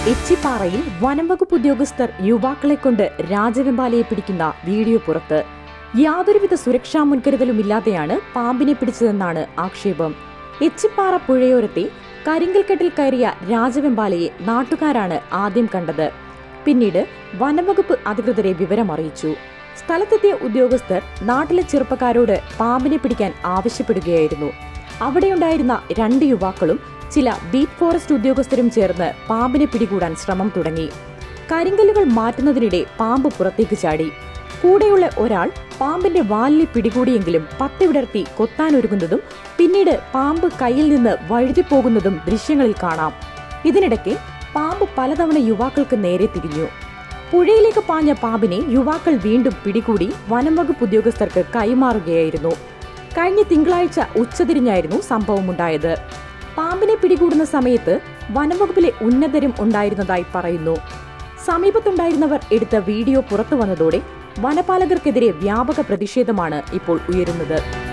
എച്ചിപ്പാറയിൽ വനംവകുപ്പ് ഉദ്യോഗസ്ഥർ യുവാക്കളെ കൊണ്ട് രാജവെമ്പാലയെ പിടിക്കുന്ന വീഡിയോ പുറത്ത് യാതൊരുവിധ സുരക്ഷാ മുൻകരുതലുമില്ലാതെയാണ് പാമ്പിനെ പിടിച്ചതെന്നാണ് ആക്ഷേപം എച്ചിപ്പാറ പുഴയോരത്തെ കരിങ്കൽക്കെട്ടിൽ കയറിയ രാജവെമ്പാലയെ നാട്ടുകാരാണ് ആദ്യം കണ്ടത് പിന്നീട് വനംവകുപ്പ് അധികൃതരെ വിവരമറിയിച്ചു സ്ഥലത്തെത്തിയ ഉദ്യോഗസ്ഥർ നാട്ടിലെ ചെറുപ്പക്കാരോട് പാമ്പിനെ പിടിക്കാൻ ആവശ്യപ്പെടുകയായിരുന്നു അവിടെയുണ്ടായിരുന്ന രണ്ട് യുവാക്കളും ചില ബീറ്റ് ഫോറസ്റ്റ് ഉദ്യോഗസ്ഥരും ചേർന്ന് പാമ്പിനെ പിടികൂടാൻ ശ്രമം തുടങ്ങി കരിങ്കല്ലുകൾ മാറ്റുന്നതിനിടെ പാമ്പ് പുറത്തേക്ക് ചാടി കൂടെയുള്ള ഒരാൾ പാമ്പിന്റെ വാലിനെ പിടികൂടിയെങ്കിലും പത്തി വിടർത്തി കൊത്താനൊരുങ്ങുന്നതും പിന്നീട് പാമ്പ് കയ്യിൽ നിന്ന് വഴുതിപ്പോകുന്നതും ദൃശ്യങ്ങളിൽ കാണാം ഇതിനിടയ്ക്ക് പാമ്പ് പലതവണ യുവാക്കൾക്ക് നേരെ തിരിഞ്ഞു പുഴയിലേക്ക് പാഞ്ഞ പാമ്പിനെ യുവാക്കൾ വീണ്ടും പിടികൂടി വനംവകുപ്പ് ഉദ്യോഗസ്ഥർക്ക് കൈമാറുകയായിരുന്നു കഴിഞ്ഞ തിങ്കളാഴ്ച ഉച്ചതിരിഞ്ഞായിരുന്നു സംഭവമുണ്ടായത് പാമ്പിനെ പിടികൂടുന്ന സമയത്ത് വനംവകുപ്പിലെ ഉന്നതരും ഉണ്ടായിരുന്നതായി പറയുന്നു സമീപത്തുണ്ടായിരുന്നവർ എടുത്ത വീഡിയോ പുറത്തു വന്നതോടെ വനപാലകർക്കെതിരെ വ്യാപക പ്രതിഷേധമാണ് ഇപ്പോൾ ഉയരുന്നത്